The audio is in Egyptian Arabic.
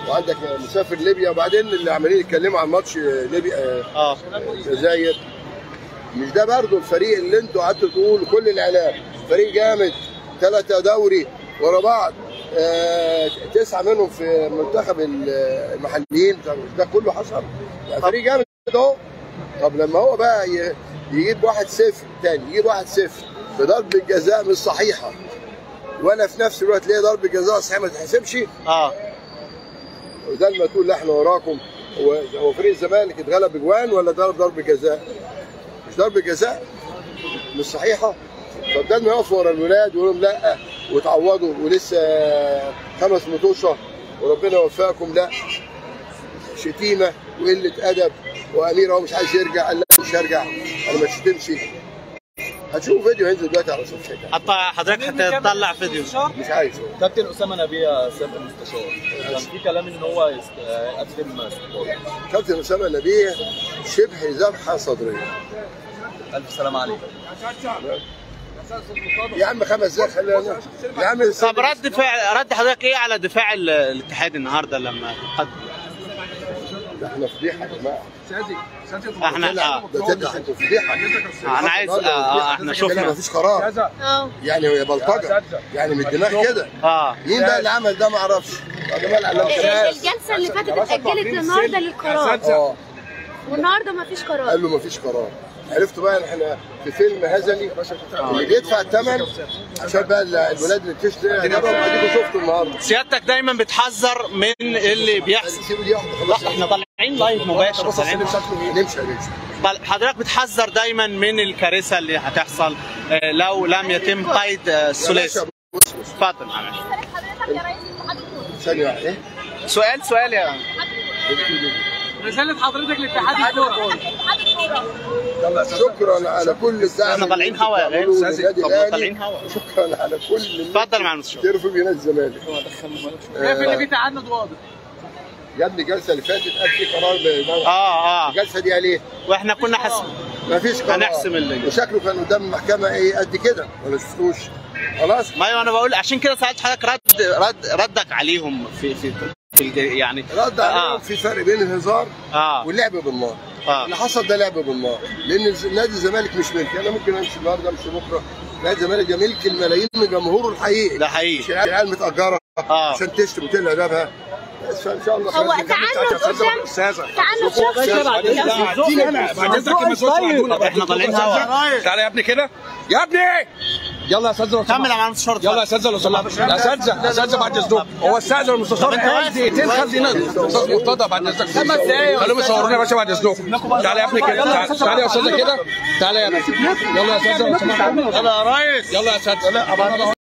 وعندك مسافر ليبيا وبعدين اللي عمالين يتكلموا عن ماتش ليبيا آه، اه الجزائر مش ده برضه الفريق اللي انتوا قعدتوا تقولوا كل الاعلام فريق جامد ثلاثة دوري ورا بعض آه تسعة منهم في منتخب ال- المحليين ده كله حصل يعني فريق جامد اهو طب لما هو بقى ي- يجيب واحد صفر تاني يجيب واحد صفر بضربة جزاء مش صحيحة ولا في نفس الوقت ليه ضربة جزاء صحيحة ما تحسبش اه وده لما تقول لا احنا وراكم هو هو فريق الزمالك اتغلب اجوان ولا ضرب ضرب جزاء؟ مش ضرب جزاء مش صحيحه فبدل ما يقفوا ورا الولاد ويقول لهم لا وتعوضوا ولسه خمس مطوشه وربنا يوفقكم لا شتيمه وقله ادب وامير هو مش عايز يرجع قال لا مش هرجع انا ما شتمش هتشوفوا فيديو هينزل دلوقتي على صفحتي حتى حضرتك هتطلع فيديو مش عايز كابتن اسامه نبيه يا سياده المستشار كان في كلام ان هو يست- يقدم استقاله كابتن اسامه نبيه شبه ذبحه صدريه الف سلام عليك يا عم خمس دقايق خلينا يا عم طب رد فعل رد حضرتك ايه على دفاع ال- الاتحاد النهارده لما قد احنا فضيحه يا جماعه احنا اه ده تدعي انتوا فضيحه انا عايز اه اه احنا شفنا مفيش قرار اه يعني هي بلطجه يعني من الدماغ كده اه مين بقى اللي عمل ده ما اعرفش يا جماعه الاعلام كده الجلسه اللي فاتت اتاجلت للنهارده للقرار اه والنهارده مفيش قرار قال له مفيش قرار عرفتوا بقى إن احنا في فيلم هزلي اللي بيدفع الثمن عشان بقى الولاد اللي بتشتري عجبهم اديكوا شفتوا النهارده سيادتك دايما بتحذر من اللي بيحصل سيبوا دي واحده خلاص لا احنا طالعين لايف مباشر طالعين نمشي يا نمشي طل- حضرتك بتحذر دايما من الكارثه اللي هتحصل آه، لو لم يتم قيد آه، يا الثلاثي باشا، بص بص اتفضل معلش ثانيه واحده ايه سؤال سؤال يا رسالة حضرتك لاتحاد الكورة شكرا على كل الدعم احنا طالعين هوا يا غالي. اللي بتعملوه للنادي طب الأهلي. طالعين هوا. شكرا على كل اللي اتفضل مع المستشار تعرفوا بنادي الزمالك شايف ان في آه، تعنت واضح يا ابني الجلسه اللي فاتت قال في قرار بإمام- اه اه الجلسه دي قال ايه؟ واحنا كنا حس ما فيش قرار هنحسم اللي- وشكله كان قدام المحكمه ايه قد كده ولا شفتوش خلاص ما انا بقول عشان كده سالت حضرتك رد رد ردك عليهم في في في الج- يعني رد عليهم اه في فرق بين الهزار اه واللعب بالنار اه اللي حصل ده لعب بالنار لان الز- نادي الزمالك مش ملكي انا ممكن امشي النهارده امشي بكره نادي الزمالك ده ملك الملايين من جمهوره الحقيقي ده مش حقيقي العيال متاجره اه عشان تشتم وتقل ادبها بس فان شاء الله هو خير. تعنت قدام تعنت شخصي بعد اذنك المسؤول طب احنا طالعين هوا تعالى يا ابني كده يا ابني يلا يا اساتذه لو كمل سمحت. يا معلم المستشار يلا يا اساتذه لو سمحت يا اساتذه يا اساتذه بعد اذنكم هو استاذن المستشار طب انت قال واقف. دقيقتين خلينا استاذ مرتضى بعد اذنك خمس دقايق خليهم يصورونا يا باشا بعد اذنكم تعالى يا ابني كده تعالى- تعالى يا استاذه كده تعالى يا ابني يلا يا اساتذه لو سمحت يلا يا ريس يلا يا اساتذه